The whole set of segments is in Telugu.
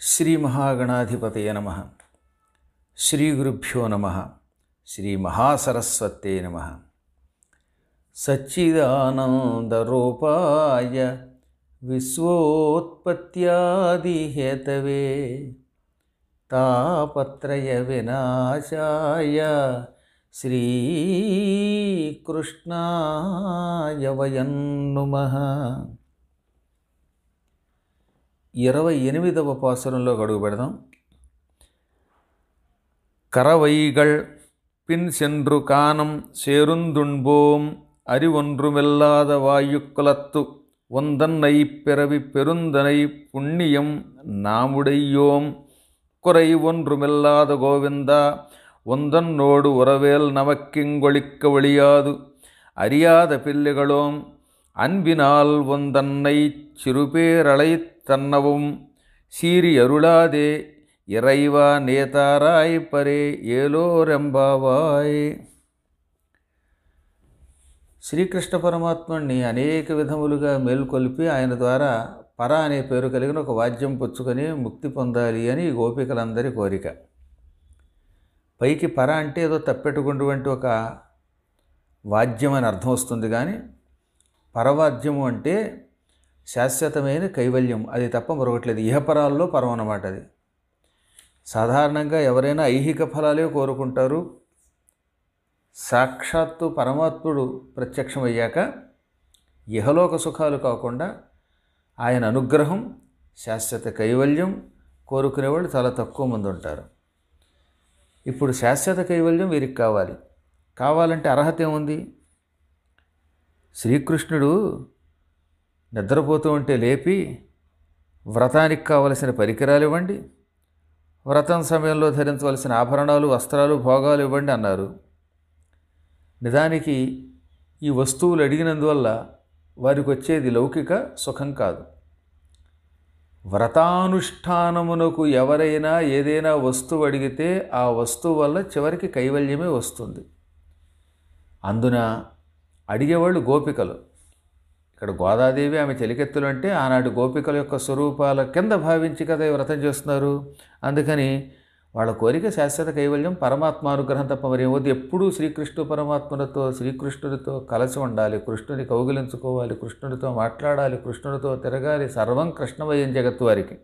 శ్రీ మహాగణాధిపతయ నమ శ్రీ గురుభ్యో నమ శ్రీ మహాసరస్వతే నమ సచ్చిదానందరూపాయ విశ్వోత్పత్యాదిహేతవే తాపత్రయ వినాశాయ శ్రీకృష్ణాయ వయం నుమః ఇరవై ఎనిమిదవ పాసురంలో గడువు పెడదాం கரவைகள் பின் சென்று காணம் சேருந்துண்போம் அறிவொன்றுமில்லாத வாயுக்குலத்து ஒந்தன்னை பிறவி பெருந்தனை புண்ணியம் நாமுடையோம் குறை ஒன்றுமில்லாத கோவிந்தா ஒந்தன்னோடு உறவேல் நமக்கிங்கொழிக்க ஒழியாது அறியாத பிள்ளைகளோம் அன்பினால் ஒந்தன்னை சிறுபேரளை தன்னவும் சீரி அருளாதே ఇరైవా నేతారాయ్ పరే ఏలోరెంబావాయ్ శ్రీకృష్ణ పరమాత్ముడిని అనేక విధములుగా మేల్కొల్పి ఆయన ద్వారా పర అనే పేరు కలిగిన ఒక వాద్యం పుచ్చుకొని ముక్తి పొందాలి అని ఈ గోపికలందరి కోరిక పైకి పర అంటే ఏదో తప్పెట్టుకున్నటువంటి ఒక వాద్యం అని అర్థం వస్తుంది కానీ పరవాద్యము అంటే శాశ్వతమైన కైవల్యం అది తప్ప మరొకట్లేదు ఇహపరాల్లో పరం అన్నమాట అది సాధారణంగా ఎవరైనా ఐహిక ఫలాలే కోరుకుంటారు సాక్షాత్తు పరమాత్ముడు ప్రత్యక్షమయ్యాక ఇహలోక సుఖాలు కాకుండా ఆయన అనుగ్రహం శాశ్వత కైవల్యం కోరుకునేవాళ్ళు చాలా తక్కువ మంది ఉంటారు ఇప్పుడు శాశ్వత కైవల్యం వీరికి కావాలి కావాలంటే అర్హత ఏముంది శ్రీకృష్ణుడు నిద్రపోతూ ఉంటే లేపి వ్రతానికి కావలసిన పరికరాలు ఇవ్వండి వ్రతం సమయంలో ధరించవలసిన ఆభరణాలు వస్త్రాలు భోగాలు ఇవ్వండి అన్నారు నిజానికి ఈ వస్తువులు అడిగినందువల్ల వారికి వచ్చేది లౌకిక సుఖం కాదు వ్రతానుష్ఠానమునకు ఎవరైనా ఏదైనా వస్తువు అడిగితే ఆ వస్తువు వల్ల చివరికి కైవల్యమే వస్తుంది అందున అడిగేవాళ్ళు గోపికలు ఇక్కడ గోదాదేవి ఆమె చెలికెత్తులు అంటే ఆనాటి గోపికల యొక్క స్వరూపాల కింద భావించి కదా ఈ వ్రతం చేస్తున్నారు అందుకని వాళ్ళ కోరిక శాశ్వత కైవల్యం పరమాత్మ అనుగ్రహం తప్ప మరి ఏమవుతుంది ఎప్పుడూ శ్రీకృష్ణు పరమాత్మలతో శ్రీకృష్ణుడితో కలిసి ఉండాలి కృష్ణుని కౌగిలించుకోవాలి కృష్ణుడితో మాట్లాడాలి కృష్ణుడితో తిరగాలి సర్వం కృష్ణమయం జగత్తు వారికి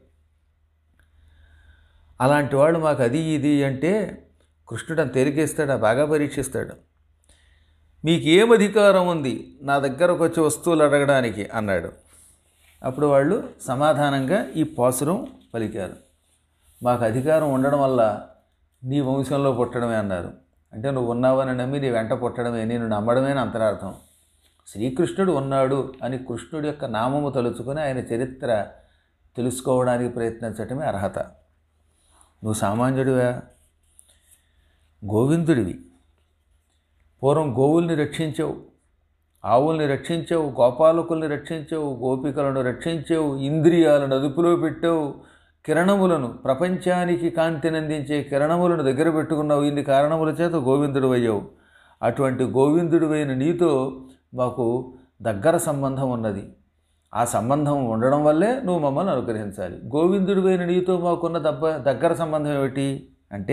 అలాంటి వాళ్ళు మాకు అది ఇది అంటే కృష్ణుడు అని తేలికేస్తాడు బాగా పరీక్షిస్తాడు మీకు ఏం అధికారం ఉంది నా దగ్గరకు వచ్చి వస్తువులు అడగడానికి అన్నాడు అప్పుడు వాళ్ళు సమాధానంగా ఈ పాసురం పలికారు మాకు అధికారం ఉండడం వల్ల నీ వంశంలో పుట్టడమే అన్నారు అంటే నువ్వు ఉన్నావని నమ్మి నీ వెంట పుట్టడమే నేను నమ్మడమే అని అంతరార్థం శ్రీకృష్ణుడు ఉన్నాడు అని కృష్ణుడి యొక్క నామము తలుచుకొని ఆయన చరిత్ర తెలుసుకోవడానికి ప్రయత్నించటమే అర్హత నువ్వు సామాన్యుడివా గోవిందుడివి పూర్వం గోవుల్ని రక్షించావు ఆవుల్ని రక్షించావు గోపాలకుల్ని రక్షించావు గోపికలను రక్షించావు ఇంద్రియాలను అదుపులో పెట్టావు కిరణములను ప్రపంచానికి కాంతినందించే కిరణములను దగ్గర పెట్టుకున్నావు ఇన్ని కారణముల చేత గోవిందుడు అయ్యావు అటువంటి గోవిందుడివైన నీతో మాకు దగ్గర సంబంధం ఉన్నది ఆ సంబంధం ఉండడం వల్లే నువ్వు మమ్మల్ని అనుగ్రహించాలి గోవిందుడివైన నీతో మాకున్న దబ్బ దగ్గర సంబంధం ఏమిటి అంటే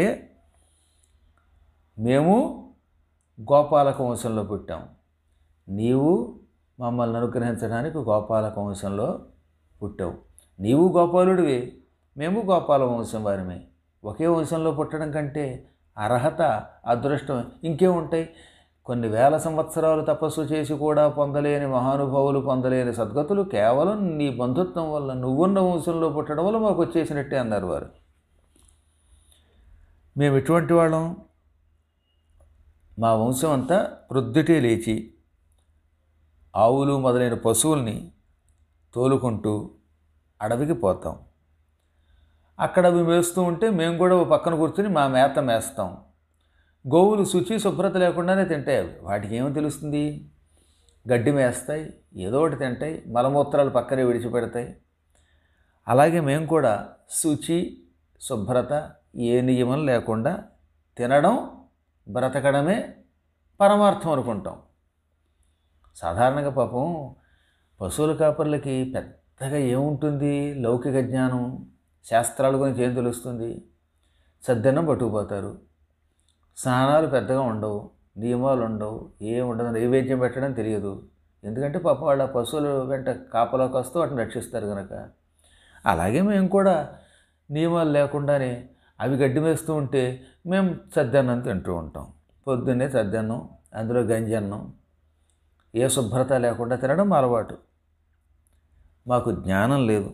మేము గోపాలక వంశంలో పుట్టాం నీవు మమ్మల్ని అనుగ్రహించడానికి గోపాలక వంశంలో పుట్టావు నీవు గోపాలుడివే మేము గోపాల వంశం వారిమే ఒకే వంశంలో పుట్టడం కంటే అర్హత అదృష్టం ఇంకేముంటాయి కొన్ని వేల సంవత్సరాలు తపస్సు చేసి కూడా పొందలేని మహానుభావులు పొందలేని సద్గతులు కేవలం నీ బంధుత్వం వల్ల నువ్వున్న వంశంలో పుట్టడం వల్ల మాకు వచ్చేసినట్టే అన్నారు వారు మేము ఎటువంటి వాళ్ళం మా వంశం అంతా ప్రొద్దుటే లేచి ఆవులు మొదలైన పశువుల్ని తోలుకుంటూ అడవికి పోతాం అక్కడ అవి మేస్తూ ఉంటే మేము కూడా ఓ పక్కన కూర్చుని మా మేత మేస్తాం గోవులు శుచి శుభ్రత లేకుండానే తింటాయి అవి వాటికి ఏమో తెలుస్తుంది గడ్డి మేస్తాయి ఏదో ఒకటి తింటాయి మలమూత్రాలు పక్కనే విడిచిపెడతాయి అలాగే మేము కూడా శుచి శుభ్రత ఏ నియమం లేకుండా తినడం బ్రతకడమే పరమార్థం అనుకుంటాం సాధారణంగా పాపం పశువుల కాపర్లకి పెద్దగా ఏముంటుంది లౌకిక జ్ఞానం శాస్త్రాల గురించి ఏం తెలుస్తుంది సద్దన్నం పట్టుకుపోతారు స్నానాలు పెద్దగా ఉండవు నియమాలు ఉండవు ఏం ఉండదు నైవేద్యం పెట్టడం తెలియదు ఎందుకంటే పాప వాళ్ళ పశువుల వెంట కాపలోకి వస్తూ వాటిని రక్షిస్తారు కనుక అలాగే మేము కూడా నియమాలు లేకుండానే అవి గడ్డి వేస్తూ ఉంటే మేము సద్దన్నం తింటూ ఉంటాం పొద్దున్నే సద్దన్నం అందులో గంజన్నం ఏ శుభ్రత లేకుండా తినడం మా అలవాటు మాకు జ్ఞానం లేదు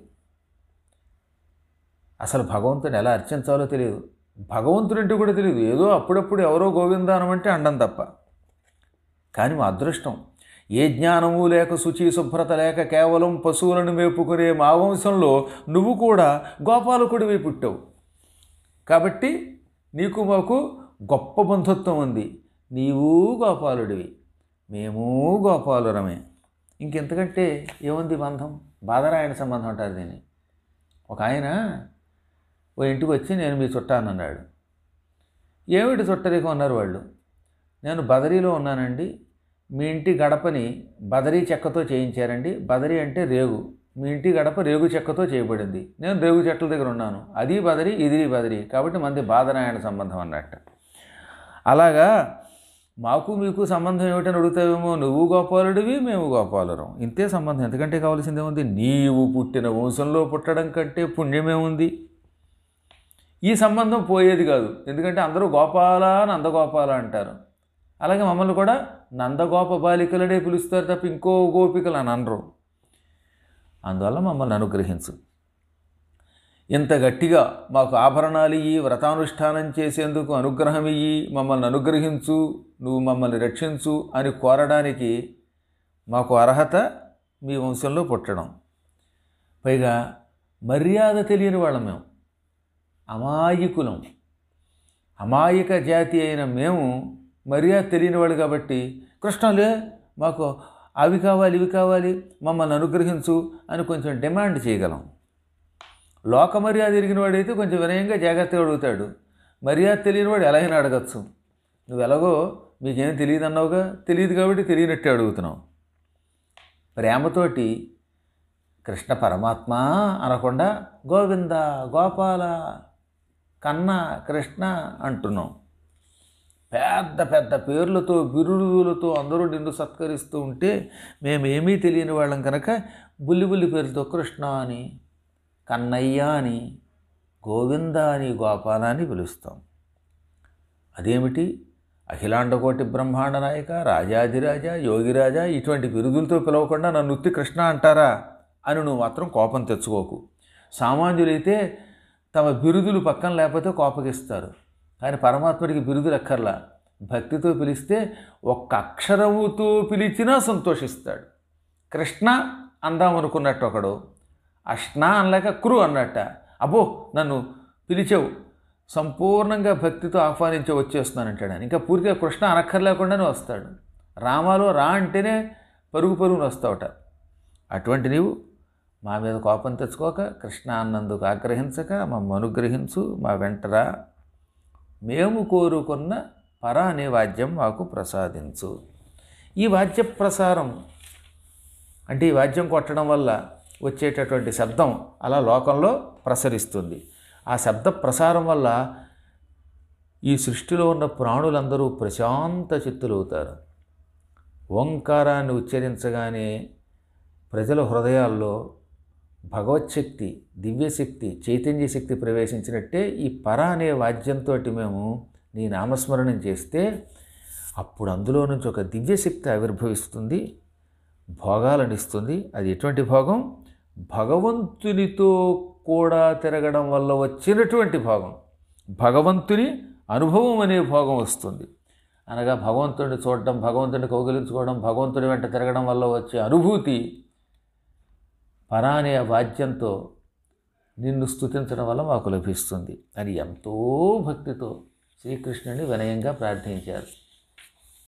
అసలు భగవంతుని ఎలా అర్చించాలో తెలియదు భగవంతుడంటే కూడా తెలియదు ఏదో అప్పుడప్పుడు ఎవరో గోవిందానం అంటే అండం తప్ప కానీ మా అదృష్టం ఏ జ్ఞానము లేక శుచి శుభ్రత లేక కేవలం పశువులను మేపుకునే మా వంశంలో నువ్వు కూడా గోపాలకుడివి పుట్టావు కాబట్టి నీకు మాకు గొప్ప బంధుత్వం ఉంది నీవు గోపాలుడివి మేము గోపాలురమే ఇంకెంతకంటే ఏముంది బంధం బాధరాయణ సంబంధం అంటారు దీన్ని ఒక ఆయన ఓ ఇంటికి వచ్చి నేను మీ చుట్టానన్నాడు ఏమిటి చుట్టరికం అన్నారు వాళ్ళు నేను బదరీలో ఉన్నానండి మీ ఇంటి గడపని బదరీ చెక్కతో చేయించారండి బదరీ అంటే రేగు మీ ఇంటి గడప రేగు చెక్కతో చేయబడింది నేను రేగు చెట్ల దగ్గర ఉన్నాను అది బదరి ఇది బదరి కాబట్టి మంది బాధనాయణ సంబంధం అన్నట్టు అలాగా మాకు మీకు సంబంధం ఏమిటని అడుగుతావేమో నువ్వు గోపాలుడివి మేము గోపాలురం ఇంతే సంబంధం ఎందుకంటే కావాల్సిందేముంది నీవు పుట్టిన వంశంలో పుట్టడం కంటే పుణ్యమేముంది ఈ సంబంధం పోయేది కాదు ఎందుకంటే అందరూ గోపాల నందగోపాల అంటారు అలాగే మమ్మల్ని కూడా నందగోప బాలికలనే పిలుస్తారు తప్ప ఇంకో గోపికలు అని అనరు అందువల్ల మమ్మల్ని అనుగ్రహించు ఇంత గట్టిగా మాకు ఆభరణాలు ఇయ్యి వ్రతానుష్ఠానం చేసేందుకు అనుగ్రహం ఇయ్యి మమ్మల్ని అనుగ్రహించు నువ్వు మమ్మల్ని రక్షించు అని కోరడానికి మాకు అర్హత మీ వంశంలో పుట్టడం పైగా మర్యాద తెలియని వాళ్ళం మేము అమాయకులం అమాయక జాతి అయిన మేము మర్యాద తెలియని వాళ్ళు కాబట్టి కృష్ణలే మాకు అవి కావాలి ఇవి కావాలి మమ్మల్ని అనుగ్రహించు అని కొంచెం డిమాండ్ చేయగలం లోక మర్యాద ఎరిగిన వాడైతే కొంచెం వినయంగా జాగ్రత్తగా అడుగుతాడు మర్యాద తెలియని వాడు ఎలా అయినా అడగచ్చు నువ్వు ఎలాగో మీకేం తెలియదు అన్నావుగా తెలియదు కాబట్టి తెలియనట్టే అడుగుతున్నావు ప్రేమతోటి కృష్ణ పరమాత్మ అనకుండా గోవింద గోపాల కన్న కృష్ణ అంటున్నాం పెద్ద పెద్ద పేర్లతో బిరుదులతో అందరూ నిన్ను సత్కరిస్తూ ఉంటే మేమేమీ తెలియని వాళ్ళం కనుక బుల్లి బుల్లి పేరుతో కృష్ణ అని కన్నయ్య అని గోవింద అని గోపాల అని పిలుస్తాం అదేమిటి అఖిలాండకోటి బ్రహ్మాండ నాయక రాజాధిరాజ యోగిరాజ ఇటువంటి బిరుదులతో పిలవకుండా నన్ను ఉత్తి కృష్ణ అంటారా అని నువ్వు మాత్రం కోపం తెచ్చుకోకు సామాన్యులైతే తమ బిరుదులు పక్కన లేకపోతే కోపగిస్తారు కానీ పరమాత్ముడికి బిరుదులు ఎక్కర్లా భక్తితో పిలిస్తే ఒక్క అక్షరముతో పిలిచినా సంతోషిస్తాడు కృష్ణ అందామనుకున్నట్టు ఒకడు అష్ణ అనలేక క్రు అన్నట్ట అబ్బో నన్ను పిలిచావు సంపూర్ణంగా భక్తితో ఆహ్వానించి వచ్చేస్తున్నానంటాడు ఆయన ఇంకా పూర్తిగా కృష్ణ అనక్కర్లేకుండానే వస్తాడు రామాలో రా అంటేనే పరుగు పరుగును వస్తావుట అటువంటి నీవు మా మీద కోపం తెచ్చుకోక కృష్ణ అన్నందుకు ఆగ్రహించక మమ్మ అనుగ్రహించు మా వెంటరా మేము కోరుకున్న పర అనే వాద్యం మాకు ప్రసాదించు ఈ వాద్య ప్రసారం అంటే ఈ వాద్యం కొట్టడం వల్ల వచ్చేటటువంటి శబ్దం అలా లోకంలో ప్రసరిస్తుంది ఆ శబ్ద ప్రసారం వల్ల ఈ సృష్టిలో ఉన్న ప్రాణులందరూ ప్రశాంత చిత్తులవుతారు ఓంకారాన్ని ఉచ్చరించగానే ప్రజల హృదయాల్లో భగవచ్శక్తి దివ్యశక్తి చైతన్య శక్తి ప్రవేశించినట్టే ఈ పర అనే వాద్యంతో మేము నీ నామస్మరణం చేస్తే అప్పుడు అందులో నుంచి ఒక దివ్యశక్తి ఆవిర్భవిస్తుంది భోగాలను ఇస్తుంది అది ఎటువంటి భోగం భగవంతునితో కూడా తిరగడం వల్ల వచ్చినటువంటి భోగం భగవంతుని అనుభవం అనే భోగం వస్తుంది అనగా భగవంతుడిని చూడడం భగవంతుడిని కౌగిలించుకోవడం భగవంతుడి వెంట తిరగడం వల్ల వచ్చే అనుభూతి పరా అనే వాద్యంతో నిన్ను స్తుతించడం వల్ల మాకు లభిస్తుంది అని ఎంతో భక్తితో శ్రీకృష్ణుని వినయంగా ప్రార్థించారు